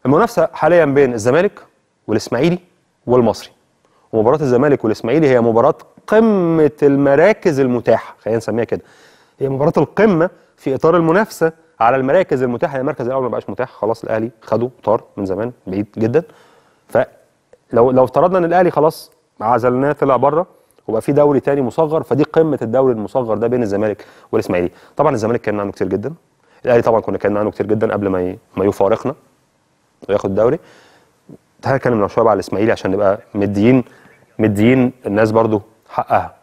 المنافسه حاليا بين الزمالك والاسماعيلي والمصري ومباراه الزمالك والاسماعيلي هي مباراه قمه المراكز المتاحه خلينا نسميها كده هي مباراه القمه في اطار المنافسه على المراكز المتاحه المركز الاول ما بقاش متاح خلاص الاهلي خده طار من زمان بعيد جدا فلو لو افترضنا ان الاهلي خلاص عزلناه طلع بره وبقى في دوري تاني مصغر فدي قمه الدوري المصغر ده بين الزمالك والاسماعيلي طبعا الزمالك كان عنه كتير جدا الاهلي طبعا كنا كان عنه كتير جدا قبل ما ي... ما يفارقنا وياخد الدوري تعالى نتكلم لو شويه بقى على الاسماعيلي عشان نبقى مديين مديين الناس برضو حقها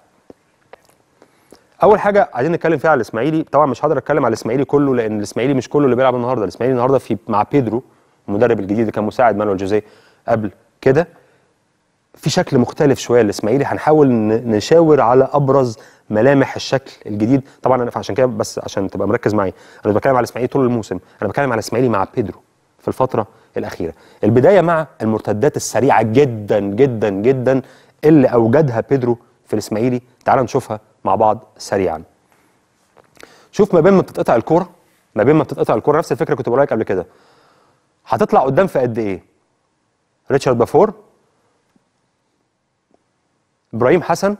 اول حاجه عايزين نتكلم فيها على الاسماعيلي طبعا مش هقدر اتكلم على الاسماعيلي كله لان الاسماعيلي مش كله اللي بيلعب النهارده الاسماعيلي النهارده في مع بيدرو المدرب الجديد اللي كان مساعد مانويل جوزيه قبل كده في شكل مختلف شويه الاسماعيلي هنحاول ن- نشاور على ابرز ملامح الشكل الجديد طبعا انا عشان كده بس عشان تبقى مركز معايا انا مش بتكلم على الاسماعيلي طول الموسم انا بتكلم على الاسماعيلي مع بيدرو في الفتره الاخيره البدايه مع المرتدات السريعه جدا جدا جدا اللي اوجدها بيدرو في الاسماعيلي تعال نشوفها مع بعض سريعا شوف ما بين ما بتتقطع الكوره ما بين ما بتتقطع الكوره نفس الفكره كنت بقولها لك قبل كده هتطلع قدام في قد ايه ريتشارد بافور ابراهيم حسن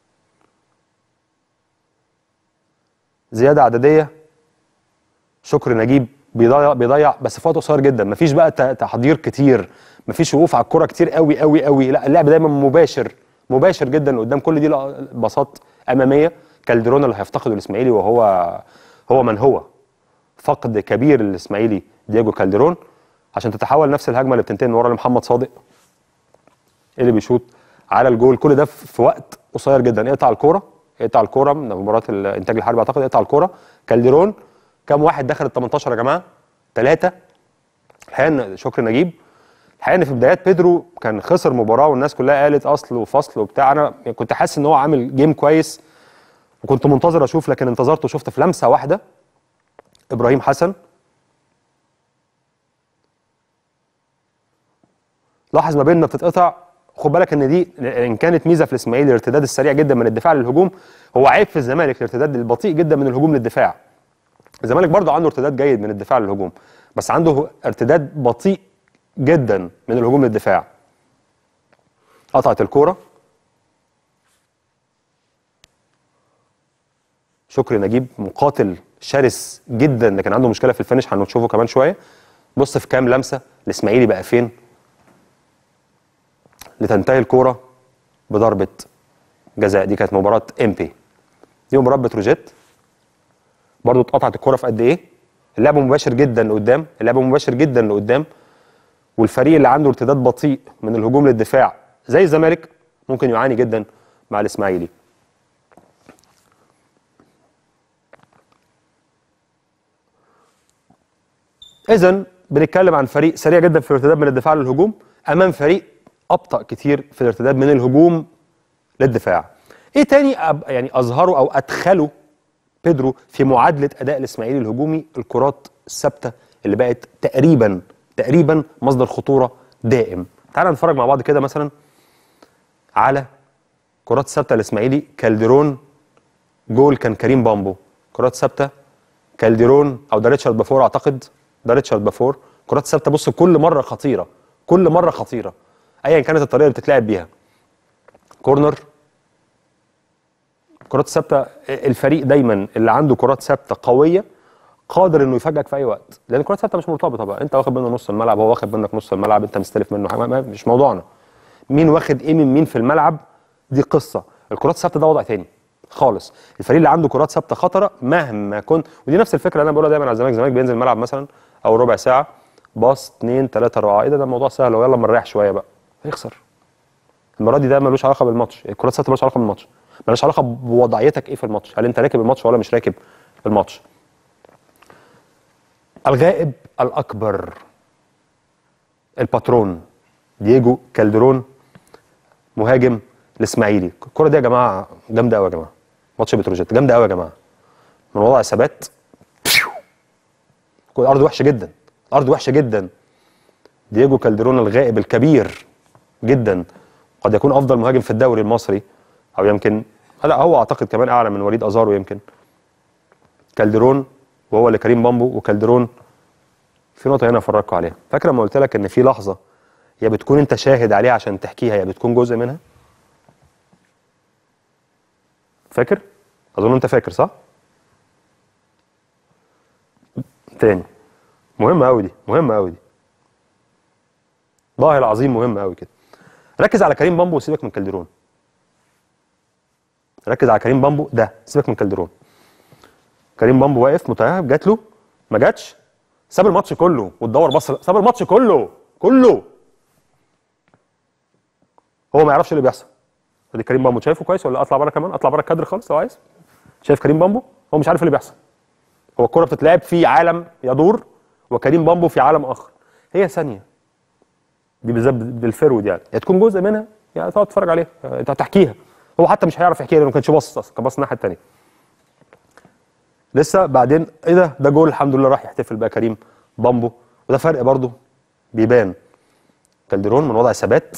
زياده عدديه شكر نجيب بيضيع بيضيع بس في وقت قصير جدا مفيش بقى ت- تحضير كتير مفيش وقوف على الكوره كتير قوي قوي قوي لا اللعب دايما مباشر مباشر جدا قدام كل دي لق- باصات اماميه كالدرون اللي هيفتقده الاسماعيلي وهو هو من هو فقد كبير الاسماعيلي دييجو كالدرون عشان تتحول نفس الهجمه اللي بتنتهي من ورا لمحمد صادق اللي بيشوط على الجول كل ده في في وقت قصير جدا اقطع الكوره اقطع الكوره من مباراه الانتاج الحربي اعتقد اقطع الكوره كالديرون كام واحد دخل ال 18 يا جماعه؟ ثلاثه الحقيقه ان شكر نجيب الحقيقه ان في بدايات بيدرو كان خسر مباراه والناس كلها قالت اصل وفصل وبتاع انا كنت حاسس ان هو عامل جيم كويس وكنت منتظر اشوف لكن انتظرت وشفت في لمسه واحده ابراهيم حسن لاحظ ما بيننا بتتقطع خد بالك ان دي ان كانت ميزه في الاسماعيلي الارتداد السريع جدا من الدفاع للهجوم هو عيب في الزمالك الارتداد البطيء جدا من الهجوم للدفاع الزمالك برضه عنده ارتداد جيد من الدفاع للهجوم بس عنده ارتداد بطيء جدا من الهجوم للدفاع قطعت الكوره شكري نجيب مقاتل شرس جدا لكن عنده مشكله في الفينش هنشوفه كمان شويه بص في كام لمسه الاسماعيلي بقى فين لتنتهي الكوره بضربه جزاء دي كانت مباراه امبي دي مباراه بتروجيت برضو اتقطعت الكوره في قد ايه اللعب مباشر جدا لقدام اللعب مباشر جدا لقدام والفريق اللي عنده ارتداد بطيء من الهجوم للدفاع زي الزمالك ممكن يعاني جدا مع الاسماعيلي اذا بنتكلم عن فريق سريع جدا في الارتداد من الدفاع للهجوم امام فريق ابطا كتير في الارتداد من الهجوم للدفاع ايه تاني أب يعني اظهره او ادخله بيدرو في معادله اداء الاسماعيلي الهجومي الكرات الثابته اللي بقت تقريبا تقريبا مصدر خطوره دائم تعال نتفرج مع بعض كده مثلا على كرات ثابته الاسماعيلي كالديرون جول كان كريم بامبو كرات ثابته كالديرون او ده ريتشارد بافور اعتقد ده ريتشارد بافور كرات ثابته بص كل مره خطيره كل مره خطيره ايا كانت الطريقه اللي بتتلعب بيها كورنر كرات ثابته الفريق دايما اللي عنده كرات ثابته قويه قادر انه يفاجئك في اي وقت لان الكرات ثابته مش مرتبطه بقى انت واخد منه نص الملعب هو واخد منك نص الملعب انت مستلف منه حاجه ما- مش موضوعنا مين واخد ايه من مين في الملعب دي قصه الكرات الثابته ده وضع تاني خالص الفريق اللي عنده كرات ثابته خطره مهما كنت ودي نفس الفكره اللي انا بقولها دايما على الزمالك الزمالك بينزل الملعب مثلا او ربع ساعه باص اثنين ثلاثه اربعه ايه ده ده الموضوع سهل ويلا ما نريح شويه بقى هيخسر المره دي ده ملوش علاقه بالماتش الكرات الثابته ملوش علاقه بالماتش ملوش علاقه بوضعيتك ايه في الماتش هل انت راكب الماتش ولا مش راكب الماتش الغائب الاكبر الباترون دييجو كالدرون مهاجم الاسماعيلي الكره دي يا جماعه جامده قوي يا جماعه ماتش بتروجيت جامده قوي يا جماعه من وضع ثبات الارض وحشه جدا الارض وحشه جدا دييجو كالدرون الغائب الكبير جدا قد يكون افضل مهاجم في الدوري المصري او يمكن لا هو اعتقد كمان اعلى من وليد ازارو يمكن كالدرون وهو اللي كريم بامبو وكالدرون في نقطه هنا افرجكم عليها فاكر لما قلت لك ان في لحظه يا بتكون انت شاهد عليها عشان تحكيها يا بتكون جزء منها فاكر اظن انت فاكر صح تاني مهمه قوي دي مهمه قوي دي والله العظيم مهمه قوي كده ركز على كريم بامبو وسيبك من كالدرون ركز على كريم بامبو ده سيبك من كالدرون كريم بامبو واقف متاهب جات له ما جاتش ساب الماتش كله وتدور بص ساب الماتش كله كله هو ما يعرفش اللي بيحصل ادي كريم بامبو شايفه كويس ولا اطلع بره كمان اطلع بره الكادر خالص لو عايز شايف كريم بامبو هو مش عارف اللي بيحصل هو الكره بتتلعب في عالم يدور وكريم بامبو في عالم اخر هي ثانيه دي بالذات بالفرود يعني يا تكون جزء منها يا تقعد تتفرج عليها انت هتحكيها هو حتى مش هيعرف يحكيها لانه ما كانش باصص اصلا كان باصص الناحيه الثانيه لسه بعدين ايه ده ده جول الحمد لله راح يحتفل بقى كريم بامبو وده فرق برضه بيبان كالديرون من وضع ثبات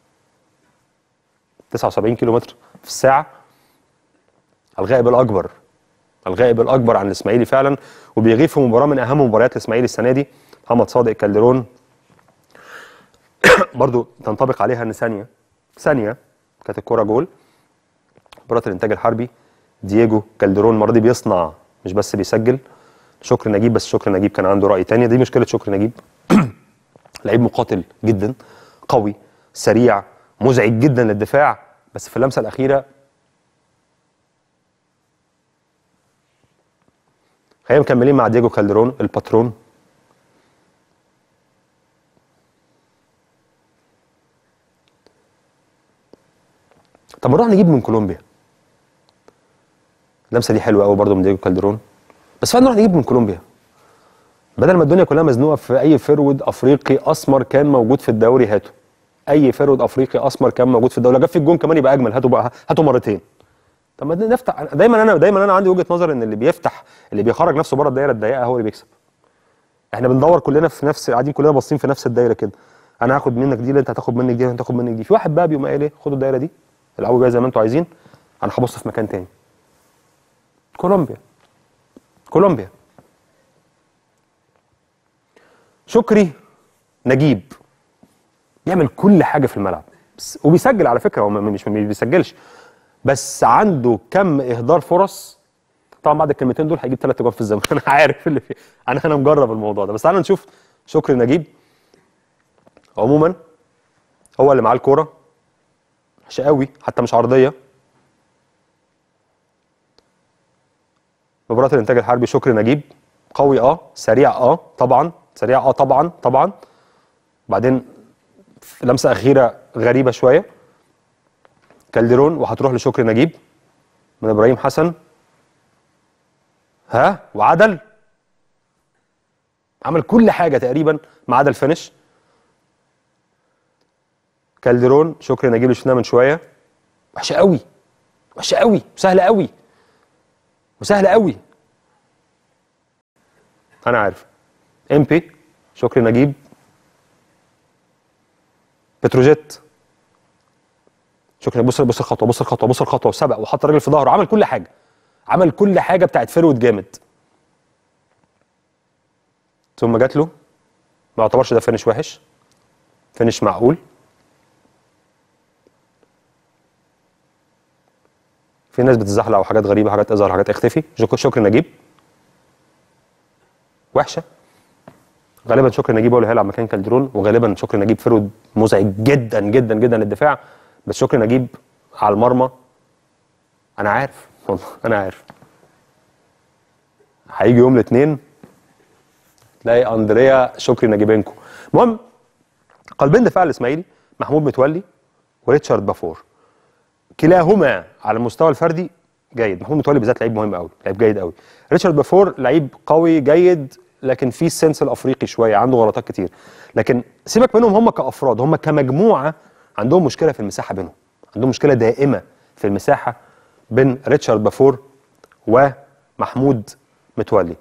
79 كيلو متر في الساعه الغائب الاكبر الغائب الاكبر عن الاسماعيلي فعلا وبيغيب في مباراه من اهم مباريات الاسماعيلي السنه دي محمد صادق كالديرون برضو تنطبق عليها ان ثانيه ثانيه كانت الكوره جول مباراه الانتاج الحربي دييجو كالديرون المره دي بيصنع مش بس بيسجل شكر نجيب بس شكر نجيب كان عنده راي تاني دي مشكله شكر نجيب لعيب مقاتل جدا قوي سريع مزعج جدا للدفاع بس في اللمسه الاخيره خلينا مكملين مع دييجو كالديرون الباترون طب ما نروح نجيب من كولومبيا اللمسه دي حلوه قوي برضه من دييجو كالديرون بس فعلا نروح نجيب من كولومبيا بدل ما الدنيا كلها مزنوقه في اي فرود افريقي اسمر كان موجود في الدوري هاته اي فرود افريقي اسمر كان موجود في الدوري لو جاب في الجون كمان يبقى اجمل هاته بقى هاته مرتين طب ما نفتح دايما انا دايما انا عندي وجهه نظر ان اللي بيفتح اللي بيخرج نفسه بره الدايره الضيقه هو اللي بيكسب احنا بندور كلنا في نفس قاعدين كلنا باصين في نفس الدايره كده انا هاخد منك دي انت هتاخد منك دي انت هتاخد منك دي في واحد بقى بيقوم قايل ايه خدوا الدايره دي العبوا بيها زي ما انتوا عايزين انا هبص في مكان تاني كولومبيا كولومبيا شكري نجيب بيعمل كل حاجه في الملعب بس وبيسجل على فكره هو مش ما بيسجلش بس عنده كم اهدار فرص طبعا بعد الكلمتين دول هيجيب ثلاث اجوان في الزمن انا عارف اللي فيه انا انا مجرب الموضوع ده بس تعالى نشوف شكري نجيب عموما هو اللي معاه الكوره وحشه قوي حتى مش عرضيه مباراه الانتاج الحربي شكري نجيب قوي اه سريع اه طبعا سريع اه طبعا طبعا بعدين لمسه اخيره غريبه شويه كالديرون وهتروح لشكري نجيب من ابراهيم حسن ها وعدل عمل كل حاجه تقريبا ما عدا الفينش كالديرون شكري نجيب اللي شفناه من شويه وحشه قوي وحشه قوي وسهله قوي وسهله قوي انا عارف ام بي شكري نجيب بتروجيت شكري بص بص الخطوه بص الخطوه بص الخطوه وسبق وحط الراجل في ظهره عمل كل حاجه عمل كل حاجه بتاعت فرود جامد ثم جات له ما يعتبرش ده فينش وحش فينش معقول في ناس بتزحلق وحاجات غريبه حاجات اظهر حاجات اختفي شكري نجيب وحشه غالبا شكري نجيب هو اللي هيلعب مكان كالدرون وغالبا شكري نجيب فرود مزعج جدا جدا جدا للدفاع بس شكري نجيب على المرمى انا عارف والله انا عارف هيجي يوم الاثنين تلاقي اندريا شكري نجيبينكو المهم قلبين دفاع الاسماعيلي محمود متولي وريتشارد بافور كلاهما على المستوى الفردي جيد محمود متولي بالذات لعيب مهم قوي لعيب جيد قوي ريتشارد بافور لعيب قوي جيد لكن في السنس الافريقي شويه عنده غلطات كتير لكن سيبك منهم هم كافراد هم كمجموعه عندهم مشكله في المساحه بينهم عندهم مشكله دائمه في المساحه بين ريتشارد بافور ومحمود متولي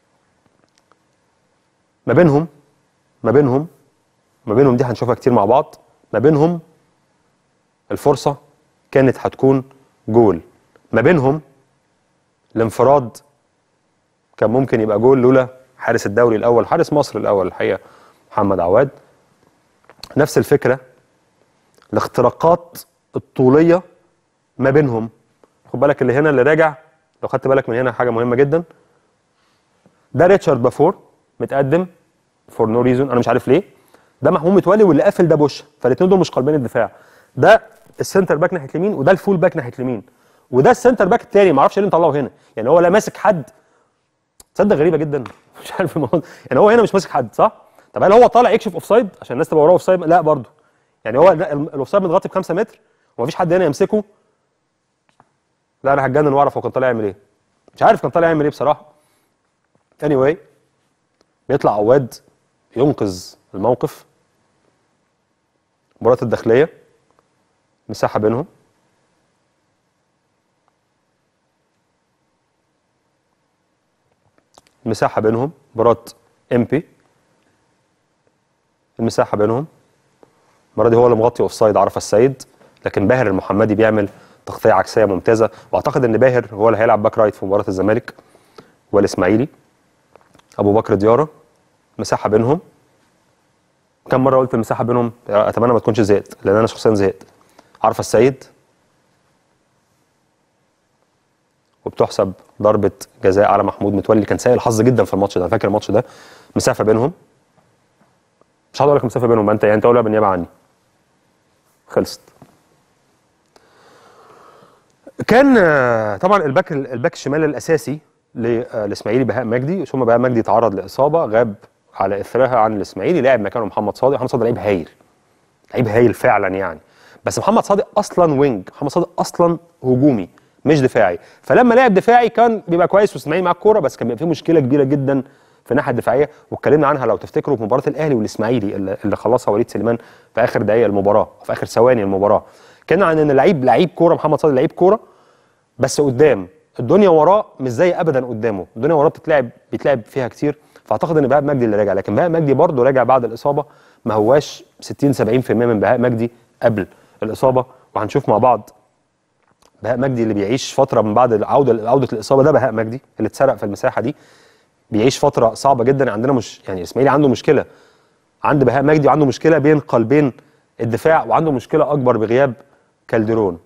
ما بينهم ما بينهم ما بينهم دي هنشوفها كتير مع بعض ما بينهم الفرصه كانت هتكون جول ما بينهم الانفراد كان ممكن يبقى جول لولا حارس الدوري الاول حارس مصر الاول الحقيقه محمد عواد نفس الفكره الاختراقات الطوليه ما بينهم خد بالك اللي هنا اللي راجع لو خدت بالك من هنا حاجه مهمه جدا ده ريتشارد بافور متقدم فور نو ريزون انا مش عارف ليه ده محمود متولي واللي قافل ده بوش فالاثنين دول مش قلبين الدفاع ده السنتر باك ناحيه اليمين وده الفول باك ناحيه اليمين وده السنتر باك التاني ما اعرفش ليه مطلعه هنا يعني هو لا ماسك حد تصدق غريبه جدا مش عارف الموضوع يعني هو هنا مش ماسك حد صح طب هل هو طالع يكشف اوف سايد عشان الناس تبقى وراه اوف سايد لا برضه يعني هو الاوف سايد متغطي ب 5 متر ومفيش حد هنا يمسكه لا انا هتجنن واعرف هو كان طالع يعمل ايه مش عارف كان طالع يعمل ايه بصراحه اني anyway بيطلع عواد ينقذ الموقف مباراة الداخلية مساحة بينهم المساحة بينهم مباراة امبي المساحة بينهم المرة دي هو اللي مغطي اوف سايد عرفة السيد لكن باهر المحمدي بيعمل تغطية عكسية ممتازة واعتقد ان باهر هو اللي هيلعب باك رايت في مباراة الزمالك والاسماعيلي ابو بكر ديارة مساحة بينهم كم مرة قلت المساحة بينهم اتمنى ما تكونش زهقت لان انا شخصيا زهقت عرفة السيد وبتحسب ضربة جزاء على محمود متولي كان سيء الحظ جدا في الماتش ده انا فاكر الماتش ده مسافة بينهم مش هقدر اقول لك مسافة بينهم ما انت يعني انت قولها بالنيابة عني خلصت كان آه، طبعا الباك الباك الشمال الاساسي للاسماعيلي بهاء مجدي ثم بهاء مجدي تعرض لاصابه غاب على اثرها عن الاسماعيلي لعب مكانه محمد صادق محمد صادق لعيب هايل لعيب هايل فعلا يعني بس محمد صادق اصلا وينج محمد صادق اصلا هجومي مش دفاعي فلما لعب دفاعي كان بيبقى كويس والاسماعيلي معاه الكوره بس كان بيبقى فيه مشكله كبيره جدا في الناحيه الدفاعيه واتكلمنا عنها لو تفتكروا في مباراه الاهلي والاسماعيلي اللي اللي خلصها وليد سليمان في اخر دقائق المباراه في اخر ثواني المباراه كان عن ان لعيب لعيب كوره محمد صادق لعيب كوره بس قدام الدنيا وراه مش زي ابدا قدامه الدنيا وراه بتتلعب بيتلعب فيها كتير فاعتقد ان بهاء مجدي اللي راجع لكن بهاء مجدي برضه راجع بعد الاصابه ما هواش 60 70% من بهاء مجدي قبل الاصابه وهنشوف مع بعض بهاء مجدي اللي بيعيش فتره من بعد عوده عوده الاصابه ده بهاء مجدي اللي اتسرق في المساحه دي بيعيش فتره صعبه جدا عندنا مش يعني الاسماعيلي عنده مشكله عند بهاء مجدي وعنده مشكله بين قلبين الدفاع وعنده مشكله اكبر بغياب كالديرون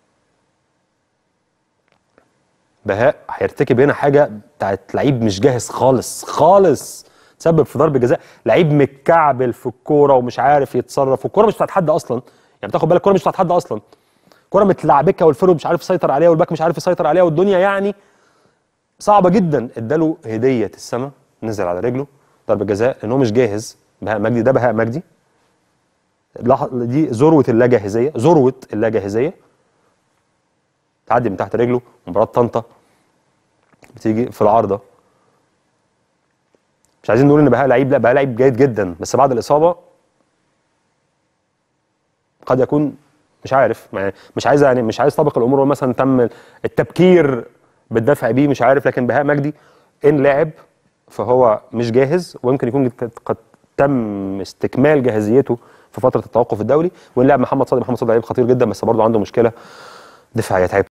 بهاء هيرتكب هنا حاجه بتاعت لعيب مش جاهز خالص خالص تسبب في ضرب جزاء لعيب متكعبل في الكوره ومش عارف يتصرف والكوره مش بتاعت حد اصلا يعني بتاخد بالك الكوره مش بتاعت حد اصلا كوره متلعبكه والفرو مش عارف يسيطر عليها والباك مش عارف يسيطر عليها والدنيا يعني صعبه جدا اداله هديه السما نزل على رجله ضربه جزاء لان هو مش جاهز بهاء مجدي ده بهاء مجدي لح- دي ذروه اللا جاهزيه ذروه اللا جاهزيه تعدي من تحت رجله مباراه طنطا بتيجي في العارضه مش عايزين نقول ان بهاء لعيب لا بهاء لعيب جيد جدا بس بعد الاصابه قد يكون مش عارف يعني مش عايز يعني مش عايز طبق الامور مثلا تم التبكير بالدفع بيه مش عارف لكن بهاء مجدي ان لعب فهو مش جاهز ويمكن يكون قد- قد تم استكمال جاهزيته في فتره التوقف الدولي وان لعب محمد صادق محمد صادق لعيب خطير جدا بس برضه عنده مشكله دفاعيه تعب